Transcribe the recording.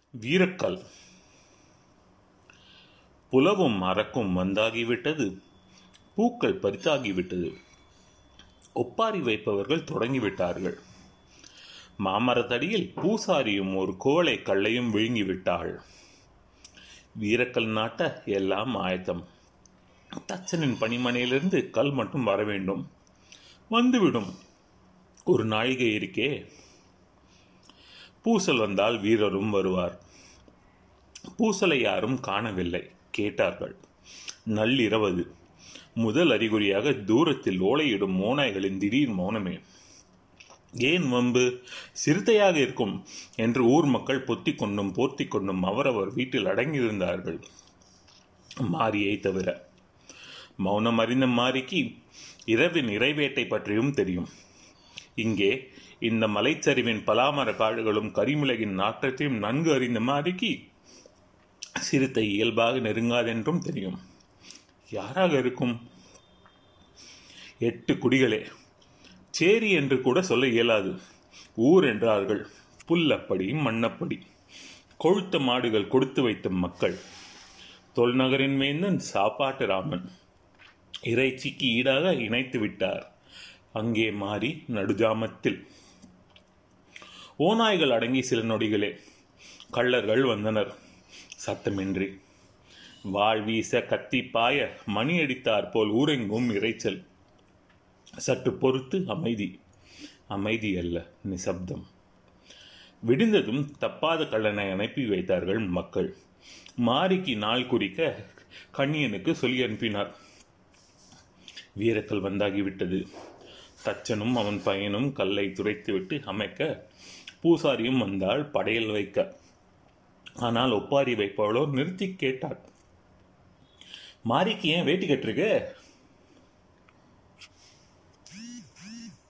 வீரக்கல் புலவும் மறக்கும் வந்தாகிவிட்டது பூக்கள் பறித்தாகிவிட்டது ஒப்பாரி வைப்பவர்கள் தொடங்கிவிட்டார்கள் மாமரத்தடியில் பூசாரியும் ஒரு கோலை கல்லையும் விழுங்கிவிட்டாள் வீரக்கல் நாட்ட எல்லாம் ஆயத்தம் தச்சனின் பணிமனையிலிருந்து கல் மட்டும் வர வேண்டும் வந்துவிடும் ஒரு நாழிகை இருக்கே பூசல் வந்தால் வீரரும் வருவார் பூசலை யாரும் காணவில்லை கேட்டார்கள் நள்ளிரவது முதல் அறிகுறியாக தூரத்தில் ஓலையிடும் மோனாய்களின் திடீர் மௌனமே ஏன் வம்பு சிறுத்தையாக இருக்கும் என்று ஊர் மக்கள் பொத்திக் கொண்டும் போர்த்திக் கொண்டும் அவரவர் வீட்டில் அடங்கியிருந்தார்கள் மாரியை தவிர மௌனம் அறிந்த மாரிக்கு இரவின் இறைவேட்டை பற்றியும் தெரியும் இங்கே இந்த மலைச்சரிவின் பலாமர காடுகளும் கரிமிளகின் நாற்றத்தையும் நன்கு அறிந்த மாரிக்கு சிறுத்தை இயல்பாக நெருங்காதென்றும் தெரியும் யாராக இருக்கும் எட்டு குடிகளே சேரி என்று கூட சொல்ல இயலாது ஊர் என்றார்கள் புல்லப்படி மண்ணப்படி கொழுத்த மாடுகள் கொடுத்து வைத்த மக்கள் தொல்நகரின் மேந்தன் சாப்பாட்டு ராமன் இறைச்சிக்கு ஈடாக இணைத்து விட்டார் அங்கே மாறி நடுஜாமத்தில் ஓநாய்கள் அடங்கி சில நொடிகளே கள்ளர்கள் வந்தனர் சத்தமின்றி வாழ் வீச கத்தி பாய மணி அடித்தார் போல் ஊரெங்கும் இரைச்சல் சற்று பொறுத்து அமைதி அமைதி அல்ல நிசப்தம் விடிந்ததும் தப்பாத கள்ளனை அனுப்பி வைத்தார்கள் மக்கள் மாரிக்கு நாள் குறிக்க கண்ணியனுக்கு சொல்லி அனுப்பினார் வீரக்கல் வந்தாகிவிட்டது தச்சனும் அவன் பையனும் கல்லை துரைத்துவிட்டு அமைக்க பூசாரியும் வந்தால் படையல் வைக்க ஆனால் ஒப்பாரி வைப்பவளோ நிறுத்தி கேட்டாள் மாரிக்கு ஏன் வேட்டி கட்டிருக்கு